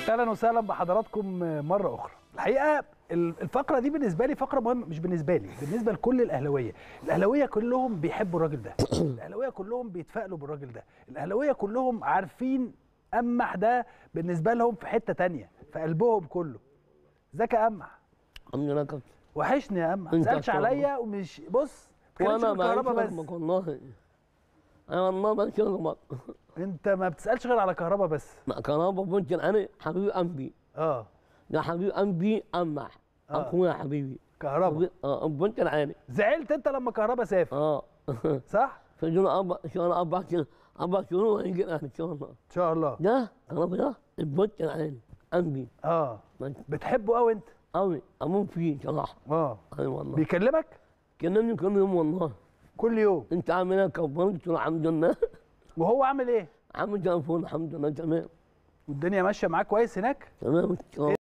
اهلا وسهلا بحضراتكم مره اخرى الحقيقه الفقره دي بالنسبه لي فقره مهمه مش بالنسبه لي بالنسبه لكل الاهلاويه الاهلاويه كلهم بيحبوا الراجل ده الاهلاويه كلهم بيتفائلوا بالراجل ده الاهلاويه كلهم عارفين امح ده بالنسبه لهم في حته تانية في قلبهم كله ازيك يا امح الحمد لله كابتن وحشني يا امح ما انت تسالش أكتر عليا ومش بص ما تتكلمش وانا في ما الكهرباء بس بس والله انا والله ما شغل انت ما بتسالش غير على كهرباء بس ما كهرباء ممكن انا حبيبي انبي اه ده حبيبي انبي امح آه. اخويا حبيبي كهرباء اه ممكن عيني زعلت انت لما كهرباء سافر اه صح فجونا اربع شهور اربع شهور اربع شهور وهيجي ان شاء الله ان شاء الله ده كهرباء ده ممكن عيني انبي اه بتحبه قوي انت قوي اموت فيه صراحه اه اي والله بيكلمك كلمني كل يوم والله كل يوم انت عامل ايه كبرت قلت له الحمد لله وهو عامل ايه عامل تليفون الحمد لله تمام والدنيا ماشيه معاك كويس هناك تمام